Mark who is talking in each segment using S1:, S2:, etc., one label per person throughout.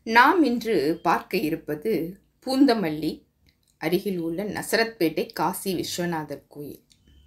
S1: நாம் இன்று பார்க்க இருப்பது பூந்தமல்லி அருகில் உள்ள நசரத்பேட்டை காசி விஸ்வநாதர் கோயில்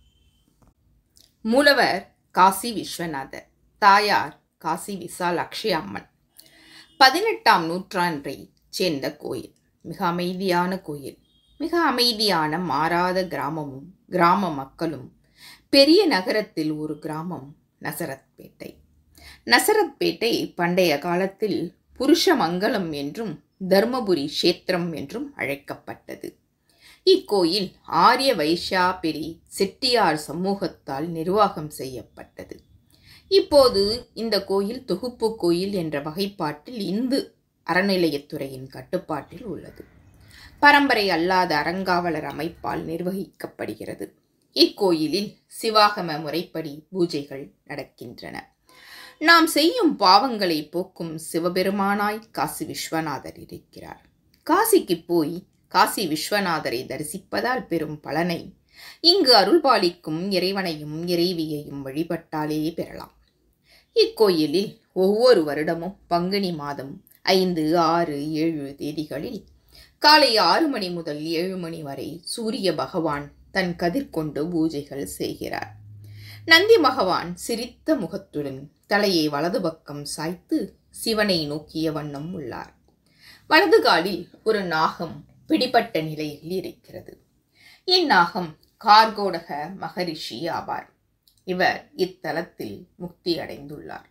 S1: மூலவர் காசி விஸ்வநாதர் தாயார் காசி விசாலாட்சி அம்மன் பதினெட்டாம் நூற்றாண்டை சேர்ந்த கோயில் மிக அமைதியான கோயில் மிக அமைதியான மாறாத கிராமமும் கிராம மக்களும் பெரிய நகரத்தில் ஒரு கிராமம் நசரத்பேட்டை நசரத்பேட்டை பண்டைய காலத்தில் புருஷமங்கலம் என்றும் தர்மபுரி கஷேத்திரம் என்றும் அழைக்கப்பட்டது இக்கோயில் ஆரிய வைஷ்யா பெரி செட்டியார் சமூகத்தால் நிர்வாகம் செய்யப்பட்டது இப்போது இந்த கோயில் தொகுப்பு கோயில் என்ற வகைப்பாட்டில் இந்து அறநிலையத்துறையின் கட்டுப்பாட்டில் உள்ளது பரம்பரை அல்லாத அறங்காவலர் அமைப்பால் நிர்வகிக்கப்படுகிறது இக்கோயிலில் சிவாகம முறைப்படி பூஜைகள் நடக்கின்றன நாம் செய்யும் பாவங்களை போக்கும் சிவபெருமானாய் காசி விஸ்வநாதர் இருக்கிறார் காசிக்கு போய் காசி விஸ்வநாதரை தரிசிப்பதால் பெறும் பலனை இங்கு அருள்பாலிக்கும் இறைவனையும் இறைவியையும் வழிபட்டாலே பெறலாம் இக்கோயிலில் ஒவ்வொரு வருடமும் பங்குனி மாதம் ஐந்து ஆறு ஏழு தேதிகளில் காலை ஆறு மணி முதல் ஏழு மணி வரை சூரிய பகவான் தன் கதிர் கொண்டு பூஜைகள் செய்கிறார் நந்தி பகவான் சிரித்த முகத்துடன் தலையை வலது பக்கம் சாய்த்து சிவனை நோக்கிய வண்ணம் உள்ளார் வலது காலில் ஒரு நாகம் பிடிபட்ட நிலையில் இருக்கிறது இந்நாகம் கார்கோடக மகரிஷி ஆவார் இவர் இத்தலத்தில் முக்தி அடைந்துள்ளார்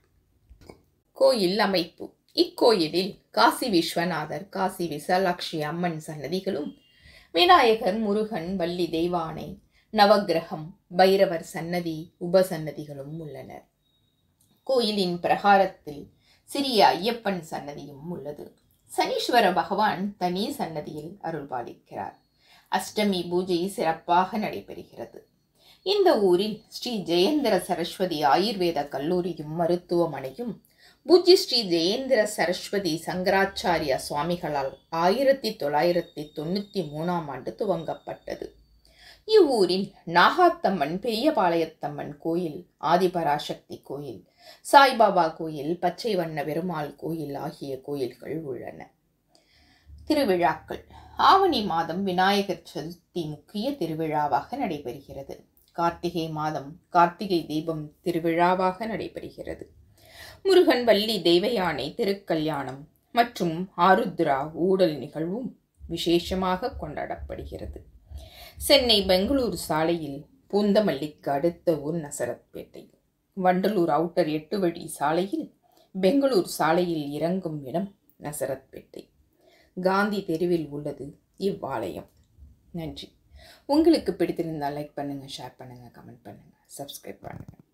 S1: கோயில் அமைப்பு இக்கோயிலில் காசி விஸ்வநாதர் காசி விசாலாட்சி அம்மன் சன்னதிகளும் விநாயகர் முருகன் வள்ளி தெய்வானை நவகிரகம் பைரவர் சன்னதி உபசன்னதிகளும் உள்ளனர் கோயிலின் பிரகாரத்தில் சிறிய ஐயப்பன் சன்னதியும் உள்ளது சனீஸ்வர பகவான் தனி சன்னதியில் அருள்பாலிக்கிறார் அஷ்டமி பூஜை சிறப்பாக நடைபெறுகிறது இந்த ஊரில் ஸ்ரீ ஜெயேந்திர சரஸ்வதி ஆயுர்வேத கல்லூரியும் மருத்துவமனையும் பூஜ்ய ஸ்ரீ ஜெயேந்திர சரஸ்வதி சங்கராச்சாரிய சுவாமிகளால் ஆயிரத்தி தொள்ளாயிரத்தி தொண்ணூற்றி மூணாம் ஆண்டு துவங்கப்பட்டது இவ்வூரில் நாகாத்தம்மன் பெரியபாளையத்தம்மன் கோயில் ஆதிபராசக்தி கோயில் சாய்பாபா கோயில் பச்சை வண்ண பெருமாள் கோயில் ஆகிய கோயில்கள் உள்ளன திருவிழாக்கள் ஆவணி மாதம் விநாயகர் சதுர்த்தி முக்கிய திருவிழாவாக நடைபெறுகிறது கார்த்திகை மாதம் கார்த்திகை தீபம் திருவிழாவாக நடைபெறுகிறது முருகன் வள்ளி தெய்வயானை திருக்கல்யாணம் மற்றும் ஆருத்ரா ஊடல் நிகழ்வும் விசேஷமாக கொண்டாடப்படுகிறது சென்னை பெங்களூரு சாலையில் பூந்தமல்லிக்கு அடுத்த ஊர் நசரத்பேட்டை வண்டலூர் அவுட்டர் எட்டு வழி சாலையில் பெங்களூர் சாலையில் இறங்கும் இடம் நசரத்பேட்டை காந்தி தெருவில் உள்ளது இவ்வாலயம் நன்றி உங்களுக்கு பிடித்திருந்தால் லைக் பண்ணுங்கள் ஷேர் பண்ணுங்கள் கமெண்ட் பண்ணுங்கள் சப்ஸ்கிரைப் பண்ணுங்கள்